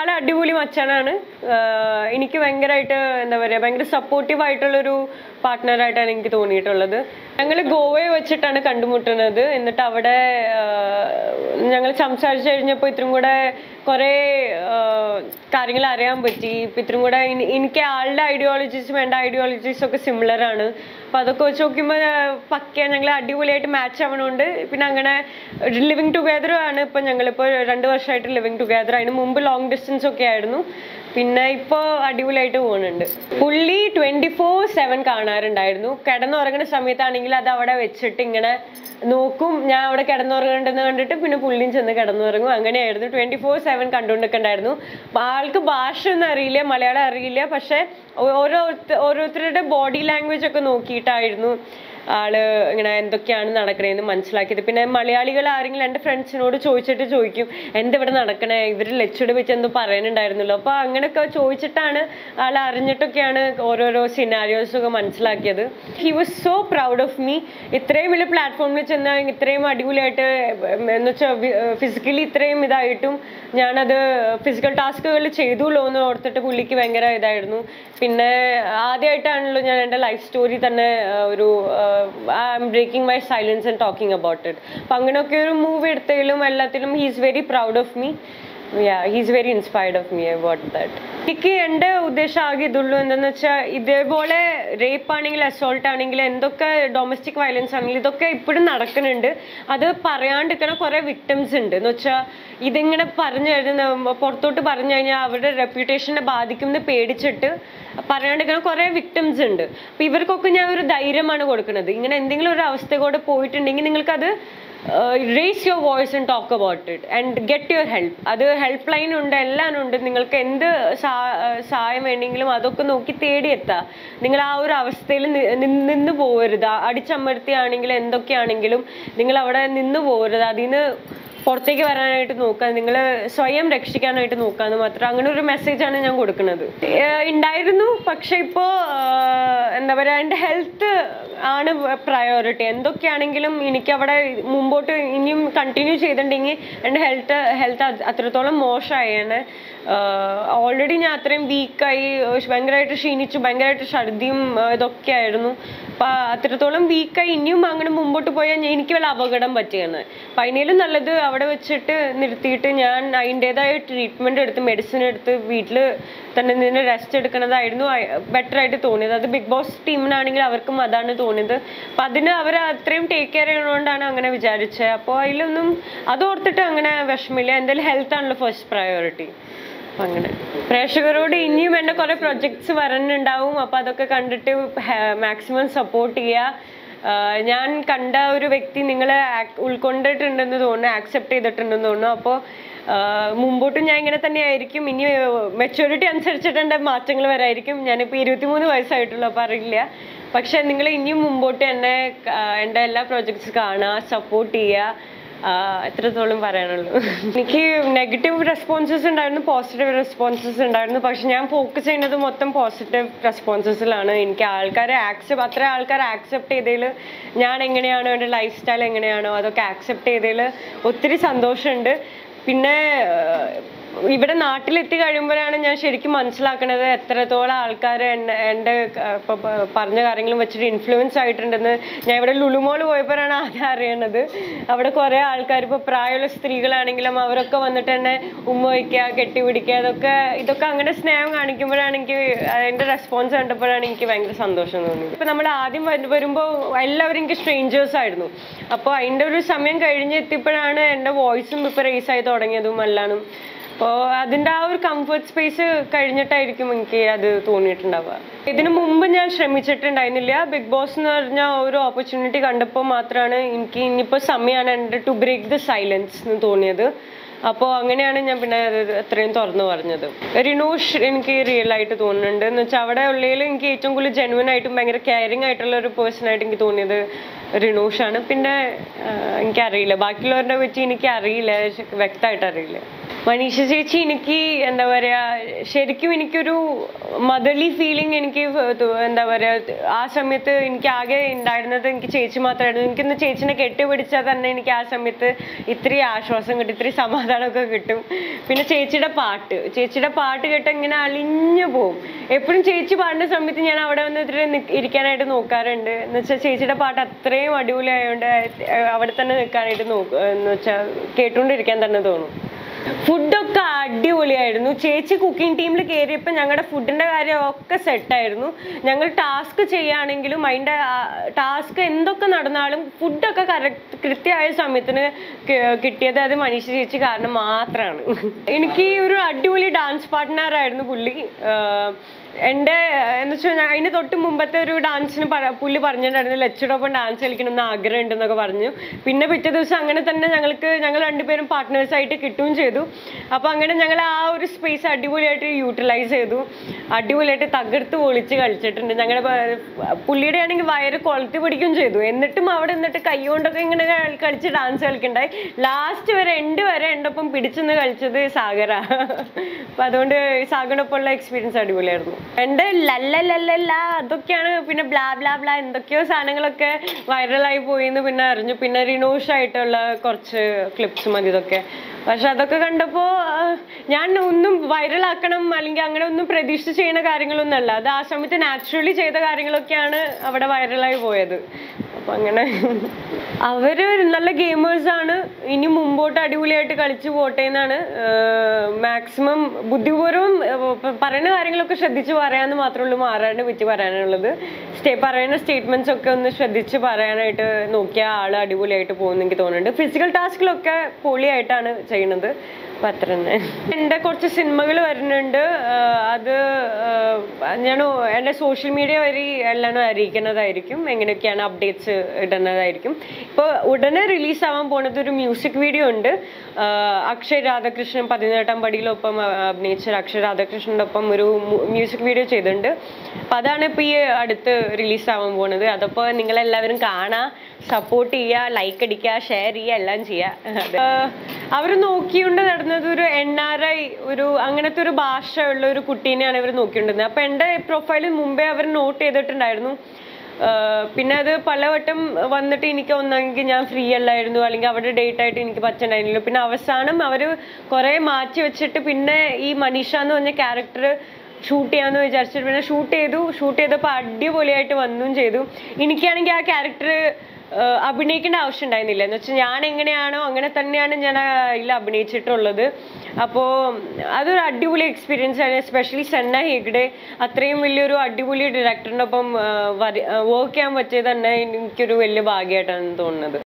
ആള് അടിപൊളി മച്ചാനാണ് ആഹ് എനിക്ക് ഭയങ്കരമായിട്ട് എന്താ പറയുക ഭയങ്കര സപ്പോർട്ടീവ് ആയിട്ടുള്ളൊരു പാർട്ട്ണറായിട്ടാണ് എനിക്ക് തോന്നിയിട്ടുള്ളത് ഞങ്ങൾ ഗോവയെ വെച്ചിട്ടാണ് കണ്ടുമുട്ടുന്നത് എന്നിട്ട് അവിടെ ഞങ്ങൾ സംസാരിച്ചു കഴിഞ്ഞപ്പോൾ ഇത്രയും കൂടെ കുറേ കാര്യങ്ങൾ അറിയാൻ പറ്റി ഇപ്പം ഇത്രയും കൂടെ ഇനി- എനിക്ക് ആളുടെ ഐഡിയോളജീസും എൻ്റെ ഐഡിയോളജീസും ഒക്കെ സിമിലർ ആണ് അപ്പം അതൊക്കെ വെച്ച് നോക്കുമ്പോൾ പക്ക ഞങ്ങൾ അടിപൊളിയായിട്ട് മാച്ച് ആവണോണ്ട് പിന്നെ അങ്ങനെ ലിവിങ് ടുഗെദർ ആണ് ഇപ്പം ഞങ്ങളിപ്പോൾ രണ്ട് വർഷമായിട്ട് ലിവിങ് ടുഗെദർ അതിന് മുമ്പ് ലോങ് ഡിസ്റ്റൻസ് ഒക്കെ ആയിരുന്നു പിന്നെ ഇപ്പോൾ അടിപൊളിയായിട്ട് പോകുന്നുണ്ട് പുള്ളി ട്വൻറ്റി ഫോർ സെവൻ കാണാറുണ്ടായിരുന്നു കിടന്നുറങ്ങുന്ന സമയത്താണെങ്കിൽ അത് അവിടെ വെച്ചിട്ട് ഇങ്ങനെ നോക്കും ഞാൻ അവിടെ കിടന്നുറങ്ങണ്ടെന്ന് കണ്ടിട്ട് പിന്നെ പുള്ളിയും ചെന്ന് കിടന്നുറങ്ങും അങ്ങനെയായിരുന്നു ട്വൻറ്റി ഫോർ സെവൻ കണ്ടുകൊണ്ടിരിക്കണ്ടായിരുന്നു ആൾക്ക് ഭാഷ ഒന്നും അറിയില്ല മലയാളം അറിയില്ല പക്ഷെ ഓരോ ഓരോരുത്തരുടെ ബോഡി ലാംഗ്വേജ് ഒക്കെ നോക്കിയിട്ടായിരുന്നു ആള് ഇങ്ങനെ എന്തൊക്കെയാണ് നടക്കണേന്ന് മനസ്സിലാക്കിയത് പിന്നെ മലയാളികൾ ആരെങ്കിലും എൻ്റെ ഫ്രണ്ട്സിനോട് ചോദിച്ചിട്ട് ചോദിക്കും എന്തിവിടെ നടക്കണേ ഇവർ ലച്ചുടെ വെച്ച് എന്തോ പറയാനുണ്ടായിരുന്നല്ലോ അപ്പോൾ അങ്ങനെയൊക്കെ ചോദിച്ചിട്ടാണ് ആൾ അറിഞ്ഞിട്ടൊക്കെയാണ് ഓരോരോ സിനാരിയോസ് ഒക്കെ മനസ്സിലാക്കിയത് he was so proud of me ഇത്രയും വലിയ പ്ലാറ്റ്ഫോമിൽ ചെന്ന് ഇത്രയും അടിപൊളിയായിട്ട് എന്ന് വെച്ചാൽ ഫിസിക്കലി ഇത്രയും ഇതായിട്ടും ഞാനത് ഫിസിക്കൽ ടാസ്കുകൾ ചെയ്തുല്ലോ എന്ന് ഓർത്തിട്ട് പുള്ളിക്ക് ഭയങ്കര ഇതായിരുന്നു പിന്നെ ആദ്യമായിട്ടാണല്ലോ ഞാൻ എൻ്റെ ലൈഫ് സ്റ്റോറി തന്നെ ആ, ഒരു I am breaking my silence and talking about it അപ്പം അങ്ങനെയൊക്കെ ഒരു മൂവ് എടുത്തതിലും എല്ലാത്തിലും he is very proud of me yeah he's very inspired of me about that എനിക്ക് എൻ്റെ ഉദ്ദേശം ആകെ ഇതുള്ളൂ എന്താണെന്ന് വെച്ചാൽ ഇതേപോലെ റേപ്പ് ആണെങ്കിൽ അസോൾട്ട് ആണെങ്കിൽ എന്തൊക്കെ ഡൊമസ്റ്റിക് വയലൻസ് ആണെങ്കിൽ ഇതൊക്കെ ഇപ്പോഴും നടക്കുന്നുണ്ട് അത് പറയാണ്ടിരിക്കണ കുറേ വിക്ടിംസ് ഉണ്ട് എന്ന് വെച്ചാൽ ഇതിങ്ങനെ പറഞ്ഞു കഴിഞ്ഞാൽ പുറത്തോട്ട് പറഞ്ഞു കഴിഞ്ഞാൽ അവരുടെ റെപ്യൂട്ടേഷനെ ബാധിക്കും എന്ന് പേടിച്ചിട്ട് പറയാണ്ടിരിക്കുന്ന കുറേ വിക്ടിംസ് ഉണ്ട് അപ്പം ഇവർക്കൊക്കെ ഞാൻ ഒരു ധൈര്യമാണ് കൊടുക്കുന്നത് ഇങ്ങനെ എന്തെങ്കിലും ഒരു അവസ്ഥ കൂടെ പോയിട്ടുണ്ടെങ്കിൽ നിങ്ങൾക്കത് raise your voice and talk about it and get your help അത് ഹെൽപ്പ് ലൈൻ ഉണ്ട് എല്ലാം ഉണ്ട് നിങ്ങൾക്ക് എന്ത് സാ- സഹായം വേണമെങ്കിലും അതൊക്കെ നോക്കി തേടിയെത്താം നിങ്ങൾ ആ ഒരു അവസ്ഥയിൽ നിന്ന് പോകരുത് ആ അടിച്ചമർത്തിയാണെങ്കിലും എന്തൊക്കെയാണെങ്കിലും നിങ്ങൾ അവിടെ നിന്ന് പോകരുത് അതിൽ നിന്ന് പുറത്തേക്ക് വരാനായിട്ട് നോക്കുക നിങ്ങൾ സ്വയം രക്ഷിക്കാനായിട്ട് നോക്കാന്ന് മാത്രം അങ്ങനെ ഒരു മെസ്സേജാണ് ഞാൻ കൊടുക്കുന്നത് ഏഹ് ഉണ്ടായിരുന്നു പക്ഷെ ഇപ്പോൾ എന്താ പറയുക എൻ്റെ ഹെൽത്ത് ആണ് പ്രയോറിറ്റി എന്തൊക്കെയാണെങ്കിലും എനിക്ക് അവിടെ മുമ്പോട്ട് ഇനിയും കണ്ടിന്യൂ ചെയ്തിട്ടുണ്ടെങ്കിൽ എൻ്റെ ഹെൽത്ത് ഹെൽത്ത് അത്രത്തോളം മോശമായാണ് ഓൾറെഡി ഞാൻ അത്രയും വീക്കായി ഭയങ്കരമായിട്ട് ക്ഷീണിച്ചു ഭയങ്കരമായിട്ട് ഛർദിയും ആ, ഇതൊക്കെ ആയിരുന്നു അപ്പം അത്രത്തോളം വീക്കായി ഇനിയും അങ്ങനെ മുമ്പോട്ട് പോയാൽ ഞാൻ- എനിക്ക് വല്ല അപകടം പറ്റുകയാണ് അപ്പം അതിനേലും നല്ലത് അവിടെ വെച്ചിട്ട് നിർത്തിയിട്ട് ഞാൻ അതിൻ്റെതായ ട്രീറ്റ്മെൻറ്റ് എടുത്ത് മെഡിസിൻ എടുത്ത് വീട്ടിൽ തന്നെ നിന്ന് റെസ്റ്റ് എടുക്കുന്നതായിരുന്നു ബെറ്റർ ആയിട്ട് തോന്നിയത് അത് ബിഗ് ബോസ് ടീമിനാണെങ്കിൽ അവർക്കും അതാണ് തോന്നിയത് അപ്പം അതിന് അവർ അത്രയും ടേക്ക് കെയർ ചെയ്യുന്നതുകൊണ്ടാണ് അങ്ങനെ വിചാരിച്ചത് അപ്പോൾ അതിലൊന്നും അത് ഓർത്തിട്ട് അങ്ങനെ വിഷമില്ല എന്തായാലും ഹെൽത്ത് ആണല്ലോ ഫസ്റ്റ് പ്രയോറിറ്റി അപ്പം അങ്ങനെ പ്രേക്ഷകരോട് ഇനിയും എൻ്റെ കുറേ പ്രൊജക്ട്സ് വരാനുണ്ടാവും അപ്പോൾ അതൊക്കെ കണ്ടിട്ട് മാക്സിമം സപ്പോർട്ട് ചെയ്യുക ആഹ് ഞാൻ കണ്ട ഒരു വ്യക്തി നിങ്ങളെ ആക്- ഉൾക്കൊണ്ടിട്ടുണ്ടെന്ന് തോന്നുന്നു ആക്സെപ്റ്റ് ചെയ്തിട്ടുണ്ടെന്ന് തോന്നുന്നു അപ്പോൾ മുമ്പോട്ടും ഞാൻ ഇങ്ങനെ തന്നെ ആയിരിക്കും ഇനി മെച്ചൂരിറ്റി അനുസരിച്ചിട്ട് എൻ്റെ മാറ്റങ്ങൾ വരായിരിക്കും ഞാനിപ്പോൾ ഇരുപത്തിമൂന്ന് വയസ്സായിട്ടുള്ളൂ അപ്പോൾ അറിയില്ല പക്ഷെ നിങ്ങൾ ഇനിയും മുമ്പോട്ട് എന്നെ ആഹ് എൻ്റെ എല്ലാ പ്രോജക്ട്സ് കാണുക സപ്പോർട്ട് ചെയ്യുക ആഹ് എത്രത്തോളം പറയാനുള്ളൂ എനിക്ക് നെഗറ്റീവ് റെസ്പോൺസസ് ഉണ്ടായിരുന്നു പോസിറ്റീവ് റെസ്പോൺസസ് ഉണ്ടായിരുന്നു പക്ഷെ ഞാൻ ഫോക്കസ് ചെയ്യുന്നത് മൊത്തം പോസിറ്റീവ് റെസ്പോൺസസിലാണ് എനിക്ക് ആൾക്കാരെ ആക്സെപ്റ്റ് അത്ര ആൾക്കാർ ആക്സെപ്റ്റ് ചെയ്തതിൽ ഞാൻ എങ്ങനെയാണോ എൻ്റെ ലൈഫ് സ്റ്റൈൽ എങ്ങനെയാണോ അതൊക്കെ ആക്സെപ്റ്റ് ചെയ്തതിൽ ഒത്തിരി സന്തോഷമുണ്ട് പിന്നെ ആഹ് ഇവിടെ നാട്ടിലെത്തി കഴിയുമ്പോഴാണ് ഞാൻ ശരിക്കും മനസ്സിലാക്കണത് എത്രത്തോളം ആൾക്കാർ എന്നെ എൻ്റെ ഇപ്പോൾ പറഞ്ഞ കാര്യങ്ങളും വെച്ചിട്ട് ഇൻഫ്ലുവൻസ് ആയിട്ടുണ്ടെന്ന് ഞാൻ ഇവിടെ ലുലുമോൾ പോയപ്പോഴാണ് ആദ്യം അറിയണത് അവിടെ കുറേ ആൾക്കാർ ഇപ്പോൾ പ്രായമുള്ള സ്ത്രീകളാണെങ്കിലും അവരൊക്കെ വന്നിട്ട് എന്നെ ഉമ്മ വയ്ക്കുക കെട്ടിപ്പിടിക്കുക അതൊക്കെ ഇതൊക്കെ അങ്ങനെ സ്നേഹം കാണിക്കുമ്പോഴാണ് എനിക്ക് അതിൻ്റെ റെസ്പോൺസ് കണ്ടപ്പോഴാണ് എനിക്ക് ഭയങ്കര സന്തോഷം തോന്നിയത് ഇപ്പം നമ്മൾ ആദ്യം വരുമ്പോൾ എല്ലാവരും എനിക്ക് സ്ട്രേഞ്ചേഴ്സ് ആയിരുന്നു അപ്പോൾ അതിൻ്റെ ഒരു സമയം കഴിഞ്ഞ് എത്തിയപ്പോഴാണ് എൻ്റെ വോയിസും ഇപ്പോൾ റേസ് ആയി തുടങ്ങിയതും എല്ലാനും അപ്പോൾ അതിൻ്റെ ആ ഒരു കംഫർട്ട് സ്പേസ് കഴിഞ്ഞിട്ടായിരിക്കും എനിക്ക് അത് തോന്നിയിട്ടുണ്ടാവുക ഇതിനു മുമ്പ് ഞാൻ ശ്രമിച്ചിട്ടുണ്ടായിരുന്നില്ല ബിഗ് ബോസ് എന്ന് പറഞ്ഞ ഒരു ഓപ്പർച്യൂണിറ്റി കണ്ടപ്പോൾ മാത്രമാണ് എനിക്ക് ഇനിയിപ്പോൾ സമയമാണ് എൻ്റെ ടു ബ്രേക്ക് ദ സൈലൻസ് എന്ന് തോന്നിയത് അപ്പോൾ അങ്ങനെയാണ് ഞാൻ പിന്നെ അത് അത്രയും തുറന്നു പറഞ്ഞത് റിനോഷ് എനിക്ക് റിയൽ ആയിട്ട് തോന്നുന്നുണ്ട് എന്ന് വെച്ചാൽ അവിടെ ഉള്ളതിൽ എനിക്ക് ഏറ്റവും കൂടുതൽ ജെനുവൻ ആയിട്ടും ഭയങ്കര കെയറിങ് ആയിട്ടുള്ള ഒരു പേഴ്സൺ ആയിട്ട് എനിക്ക് തോന്നിയത് റിനോഷാണ് പിന്നെ ആ, എനിക്കറിയില്ല ബാക്കിയുള്ളവരുടെ പറ്റി എനിക്ക് അറിയില്ല വ്യക്തമായിട്ട് അറിയില്ല മനീഷ ചേച്ചി എനിക്ക് എന്താ പറയാ ശരിക്കും എനിക്കൊരു മദർലി ഫീലിംഗ് എനിക്ക് ത- എന്താ പറയാ ആ സമയത്ത് എനിക്ക് ആകെ ഉണ്ടായിരുന്നത് എനിക്ക് ചേച്ചി മാത്രമായിരുന്നു എനിക്കിന്ന് ചേച്ചിനെ കെട്ടിപ്പിടിച്ചാൽ തന്നെ എനിക്ക് ആ സമയത്ത് ഇത്രയും ആശ്വാസം കിട്ടും ഇത്രയും സമാധാനമൊക്കെ കിട്ടും പിന്നെ ചേച്ചിയുടെ പാട്ട് ചേച്ചിയുടെ പാട്ട് കേട്ട് ഇങ്ങനെ അലിഞ്ഞു പോവും എപ്പോഴും ചേച്ചി പാടുന്ന സമയത്ത് ഞാൻ അവിടെ വന്നിട്ട് നിക്ക് ഇരിക്കാനായിട്ട് നോക്കാറുണ്ട് എന്ന് വെച്ചാൽ ചേച്ചിയുടെ പാട്ട് അത്രയും അടിപൊളിയായതുകൊണ്ട് അവിടെ തന്നെ നിൽക്കാനായിട്ട് നോക്കും എന്ന് വെച്ചാൽ കേട്ടുകൊണ്ടിരിക്കാൻ തന്നെ തോന്നും ഫുഡൊക്കെ അടിപൊളിയായിരുന്നു ചേച്ചി കുക്കിംഗ് ടീമിൽ കയറിയപ്പോൾ ഞങ്ങളുടെ ഫുഡിന്റെ കാര്യം ഒക്കെ സെറ്റായിരുന്നു ഞങ്ങൾ ടാസ്ക് ചെയ്യുകയാണെങ്കിലും അതിൻ്റെ ടാസ്ക് എന്തൊക്കെ നടന്നാലും ഫുഡൊക്കെ കറക്റ്റ് കൃത്യമായ സമയത്തിന് കി- കിട്ടിയത് അത് മനീഷ ചേച്ചി കാരണം മാത്രമാണ് എനിക്ക് ഒരു അടിപൊളി ഡാൻസ് പാർട്ട്ണർ ആയിരുന്നു പുള്ളി ആഹ് എൻ്റെ എന്ന് വെച്ചാൽ അതിന് തൊട്ട് മുമ്പത്തെ ഒരു ഡാൻസിന് പറ പുള്ളി പറഞ്ഞിട്ടുണ്ടായിരുന്നു ലച്ചോടൊപ്പം ഡാൻസ് കളിക്കണം എന്ന് ആഗ്രഹം ഉണ്ടെന്നൊക്കെ പറഞ്ഞു പിന്നെ പിറ്റേ ദിവസം അങ്ങനെ തന്നെ ഞങ്ങൾക്ക് ഞങ്ങൾ രണ്ടുപേരും പാർട്ട്നേഴ്സ് ആയിട്ട് കിട്ടുകയും ചെയ്തു അപ്പോൾ അങ്ങനെ ഞങ്ങൾ ആ ഒരു സ്പേസ് അടിപൊളിയായിട്ട് യൂട്ടിലൈസ് ചെയ്തു അടിപൊളിയായിട്ട് തകർത്ത് പൊളിച്ച് കളിച്ചിട്ടുണ്ട് ഞങ്ങളുടെ പ- പുള്ളിയുടെ ആണെങ്കിൽ വയറ് കൊളുത്തി പിടിക്കുകയും ചെയ്തു എന്നിട്ടും അവിടെ നിന്നിട്ട് കൈ കൊണ്ടൊക്കെ ഇങ്ങനെ കളി- കളിച്ച് ഡാൻസ് കളിക്കണ്ടായി ലാസ്റ്റ് വരെ എൻഡ് വരെ എൻ്റെ ഒപ്പം പിടിച്ചെന്ന് കളിച്ചത് സാഗര അപ്പം അതുകൊണ്ട് സാഗറിനൊപ്പമുള്ള എക്സ്പീരിയൻസ് അടിപൊളിയായിരുന്നു എൻ്റെ ലല്ല ലല്ല അതൊക്കെയാണ് പിന്നെ ബ്ലാ ബ്ലാ ബ്ലാ എന്തൊക്കെയോ സാധനങ്ങളൊക്കെ വൈറലായി പോയിന്ന് പിന്നെ അറിഞ്ഞു പിന്നെ റിനോഷ് ആയിട്ടുള്ള കുറച്ച് ക്ലിപ്സും മതി ഇതൊക്കെ പക്ഷെ അതൊക്കെ കണ്ടപ്പോൾ ഞാൻ ഒന്നും വൈറലാക്കണം അല്ലെങ്കിൽ അങ്ങനെ ഒന്നും പ്രതീക്ഷിച്ച് ചെയ്യുന്ന കാര്യങ്ങളൊന്നും അല്ല അത് ആ സമയത്ത് നാച്ചുറലി ചെയ്ത കാര്യങ്ങളൊക്കെയാണ് അവിടെ വൈറലായി പോയത് അപ്പൊ അങ്ങനെ അവര് നല്ല ഗെയിമേഴ്സ് ആണ് ഇനി മുമ്പോട്ട് അടിപൊളിയായിട്ട് കളിച്ചു പോട്ടെ എന്നാണ് മാക്സിമം ബുദ്ധിപൂർവ്വം ഏഹ്, പ- പറയുന്ന കാര്യങ്ങളൊക്കെ ശ്രദ്ധിച്ച് പറയാന്ന് മാത്രമേ ഉള്ളൂ മാറാണ്ട് പറ്റി പറയാനുള്ളത് സ്റ്റേ പറയുന്ന സ്റ്റേറ്റ്മെന്റ്സ് ഒക്കെ ഒന്ന് ശ്രദ്ധിച്ച് പറയാനായിട്ട് നോക്കിയ ആള് അടിപൊളിയായിട്ട് പോകുന്നു എനിക്ക് തോന്നുന്നുണ്ട് ഫിസിക്കൽ ടാസ്കിലൊക്കെ പൊളിയായിട്ടാണ് ചെയ്യുന്നത് അപ്പൊ അത്ര തന്നെ എൻ്റെ കുറച്ച് സിനിമകൾ വരുന്നുണ്ട് ആഹ് അത് ആഹ് ഞാൻ എൻ്റെ സോഷ്യൽ മീഡിയ വഴി എല്ലാം അറിയിക്കുന്നതായിരിക്കും എങ്ങനെയൊക്കെയാണ് അപ്ഡേറ്റ്സ് ഇടുന്നതായിരിക്കും ഇപ്പോൾ ഉടനെ റിലീസ് ആവാൻ പോണത് ഒരു മ്യൂസിക് വീഡിയോ ഉണ്ട് ആഹ് അക്ഷയ് രാധാകൃഷ്ണൻ പതിനെട്ടാം പടിയിലൊപ്പം അഹ് അഭിനയിച്ച അക്ഷയ് രാധാകൃഷ്ണൻ്റെ ഒപ്പം ഒരു മ്യൂസിക് വീഡിയോ ചെയ്തിട്ടുണ്ട് അപ്പം അതാണ് ഇപ്പോൾ ഈ അടുത്ത് റിലീസ് ആവാൻ പോണത് അതപ്പോൾ നിങ്ങളെല്ലാവരും കാണാ സപ്പോർട്ട് ചെയ്യുക ലൈക്ക് അടിക്കുക ഷെയർ ചെയ്യുക എല്ലാം ചെയ്യുക അവർ നോക്കിക്കൊണ്ട് നടന്നത് ഒരു എൻ ആർ ഐ ഒരു അങ്ങനത്തെ ഒരു ഭാഷ ഉള്ള ഒരു കുട്ടീനെയാണ് ഇവർ നോക്കിക്കൊണ്ടിരുന്നത് അപ്പം എൻ്റെ പ്രൊഫൈലിൽ മുമ്പേ അവർ നോട്ട് ചെയ്തിട്ടുണ്ടായിരുന്നു ആഹ് പിന്നെ അത് പലവട്ടം വന്നിട്ട് എനിക്ക് ഒന്നെങ്കിൽ ഞാൻ ഫ്രീ അല്ലായിരുന്നു അല്ലെങ്കിൽ അവിടെ ഡേറ്റ് ആയിട്ട് എനിക്ക് പറ്റുന്നുണ്ടായിരുന്നില്ല പിന്നെ അവസാനം അവർ കുറേ മാറ്റി വെച്ചിട്ട് പിന്നെ ഈ മനീഷ എന്ന് പറഞ്ഞ ക്യാരക്ടർ ഷൂട്ട് ചെയ്യാന്ന് വിചാരിച്ചിട്ട് പിന്നെ ഷൂട്ട് ചെയ്തു ഷൂട്ട് ചെയ്തപ്പോൾ അടിപൊളിയായിട്ട് വന്നും ചെയ്തു എനിക്കാണെങ്കിൽ ആ ക്യാരക്ടർ അഭിനയിക്കേണ്ട ആവശ്യം ഉണ്ടായിരുന്നില്ല എന്ന് വെച്ചാൽ ഞാൻ എങ്ങനെയാണോ അങ്ങനെ തന്നെയാണ് ഞാൻ അതിൽ അഭിനയിച്ചിട്ടുള്ളത് അപ്പോൾ അതൊരു അടിപൊളി എക്സ്പീരിയൻസ് ആണ് എസ്പെഷ്യലി സെന്ന ഹെഗ്ഡെ അത്രയും വലിയൊരു അടിപൊളി ഡയറക്ടറിൻ്റെ ഒപ്പം വർക്ക് ചെയ്യാൻ പറ്റിയത് തന്നെ എനിക്കൊരു വലിയ ഭാഗ്യമായിട്ടാണ് തോന്നുന്നത്